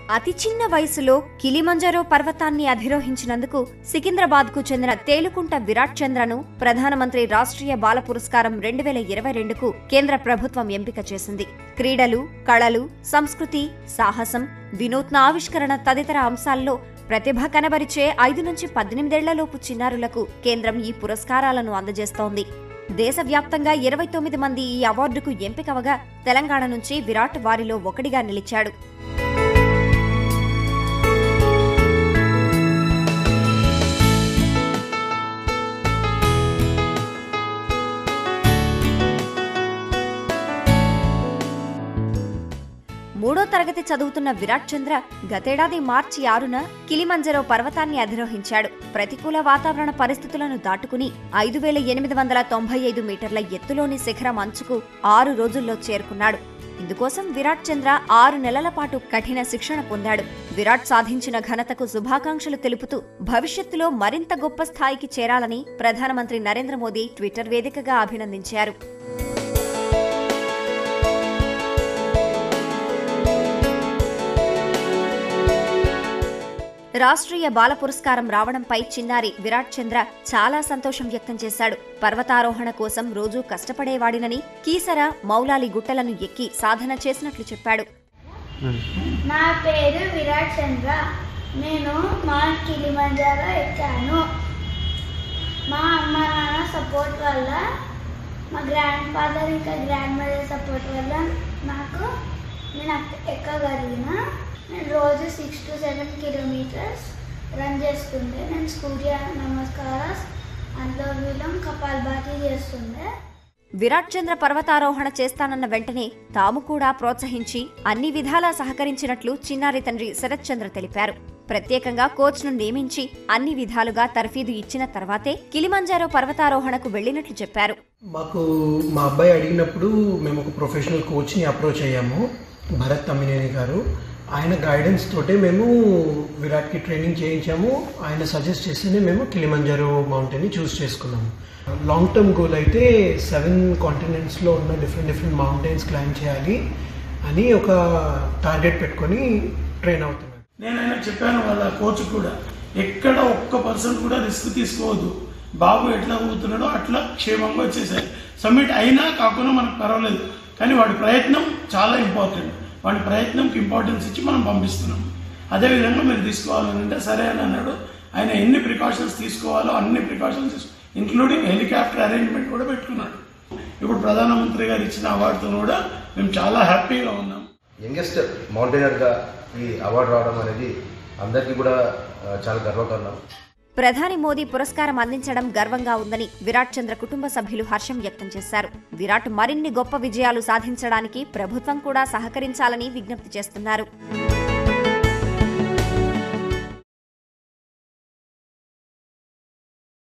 అతి చిన్న వయసులో కిలిమంజరో పర్వతాన్ని అధిరోహించినందుకు సికింద్రాబాద్ కు చెందిన తేలుకుంట విరాట్ చంద్రను ప్రధానమంత్రి రాష్ట్రీయ బాల పురస్కారం రెండు వేల ఇరవై రెండుకు కేంద్ర ప్రభుత్వం ఎంపిక చేసింది క్రీడలు కళలు సంస్కృతి సాహసం వినూత్న ఆవిష్కరణ తదితర అంశాల్లో ప్రతిభ కనబరిచే ఐదు నుంచి పద్దెనిమిదేళ్లలోపు చిన్నారులకు కేంద్రం ఈ పురస్కారాలను అందజేస్తోంది దేశవ్యాప్తంగా ఇరవై తొమ్మిది మంది ఈ అవార్డుకు ఎంపికవగా తెలంగాణ నుంచి విరాట్ వారిలో ఒకటిగా నిలిచాడు మూడో తరగతి చదువుతున్న విరాట్ చంద్ర గతేడాది మార్చి ఆరున కిలిమంజరో పర్వతాన్ని అధిరోహించాడు ప్రతికూల వాతావరణ పరిస్థితులను దాటుకుని ఐదు వేల ఎనిమిది వందల తొంభై ఐదు మీటర్ల ఎత్తులోని శిఖరం అంచుకు ఆరు రోజుల్లో చేరుకున్నాడు ఇందుకోసం విరాట్ చంద్ర ఆరు నెలల పాటు కఠిన శిక్షణ పొందాడు విరాట్ సాధించిన ఘనతకు శుభాకాంక్షలు తెలుపుతూ భవిష్యత్తులో మరింత గొప్ప స్థాయికి చేరాలని ప్రధానమంత్రి నరేంద్ర మోదీ ట్విట్టర్ వేదికగా అభినందించారు రాష్ట్రీయ బాల పురస్కారం రావడంపై చిన్నారి విరాట్ చంద్ర చాలా సంతోషం వ్యక్తం చేశాడు పర్వతారోహణ కోసం రోజూ కష్టపడేవాడినని కీసర మౌలాలి గుట్టలను ఎక్కి సాధన చేసినట్లు చెప్పాడు నా పేరు విరాట్ చంద్ర నేను మా కిలిమంజారో ఎక్కాను మా అమ్మ నాన్న సపోర్ట్ వల్ల మా గ్రాండ్ ఫాదర్ ఇంకా గ్రాండ్ మదర్ సపోర్ట్ వల్ల నాకు నేను అక్- ఎక్కగలిగిన నేను రోజు six to seven kilometres run చేస్తుండే నేను సూర్య నమస్కారాస్ అనులోవిలం కపాల్భాతి చేస్తుండే విరాట్ చంద్ర పర్వతారోహణ చేస్తానన్న వెంటనే తాము కూడా ప్రోత్సహించి అన్ని విధాలా సహకరించినట్లు చిన్నారి తండ్రి శరత్ చంద్ర తెలిపారు ప్రత్యేకంగా కోచ్ను నియమించి అన్ని విధాలుగా తర్ఫీదు ఇచ్చిన తర్వాతే కిలిమంజారో పర్వతారోహణకు వెళ్లినట్లు చెప్పారు మాకు మా అబ్బాయి అడిగినప్పుడు మేము ఒక ప్రొఫెషనల్ కోచ్ని అప్రోచ్ అయ్యాము భరత్ తమ్మినేని గారు ఆయన గైడెన్స్ తోటే మేము విరాట్కి ట్రైనింగ్ చేయించాము ఆయన సజెస్ట్ చేస్తేనే మేము కిలిమంజారో మౌంటైన్ని చూస్ చేసుకున్నాము లాంగ్ టర్మ్ గోల్ అయితే సెవెన్ కాంటినెంట్స్లో ఉన్న డిఫరెంట్ డిఫరెంట్ మౌంటైన్స్ క్లైమ్ చేయాలి అని ఒక టార్గెట్ పెట్టుకొని ట్రైన్ అవుతున్నాను నేను ఆయన చెప్పాను వాళ్ళ కోచ్ కూడా ఎక్కడ ఒక్క పర్సెంట్ కూడా రిస్క్ తీసుకోవద్దు బాబు ఎట్లా ఊగుతున్నాడో అట్లా క్షేమంగా వచ్చేసాయి సబ్మిట్ అయినా కాకుండా మనకు పర్వాలేదు కానీ వాడి ప్రయత్నం చాలా ఇంపార్టెంట్ వాడి ప్రయత్నంకి ఇంపార్టెన్స్ ఇచ్చి మనం పంపిస్తున్నాం అదేవిధంగా మీరు తీసుకోవాలని అంటే సరే అని అన్నాడు ఆయన ఎన్ని ప్రికాషన్స్ తీసుకోవాలో అన్ని ప్రికాషన్స్ ఇంక్లూడింగ్ హెలికాప్టర్ అరేంజ్మెంట్ కూడా పెట్టుకున్నాడు ఇప్పుడు ప్రధానమంత్రి గారు ఇచ్చిన అవార్డుతో కూడా మేము చాలా హ్యాపీగా ఉన్నాం యంగెస్ట్ మౌంటైనర్గా ఈ అవార్డు రావడం అనేది అందరికీ కూడా ఆ, చాలా గర్వకారణం ప్రధాని మోదీ పురస్కారం అందించడం గర్వంగా ఉందని విరాట్ చంద్ర కుటుంబ సభ్యులు హర్షం వ్యక్తం చేశారు విరాట్ మరిన్ని గొప్ప విజయాలు సాధించడానికి ప్రభుత్వం కూడా సహకరించాలని విజ్ఞప్తి చేస్తున్నారు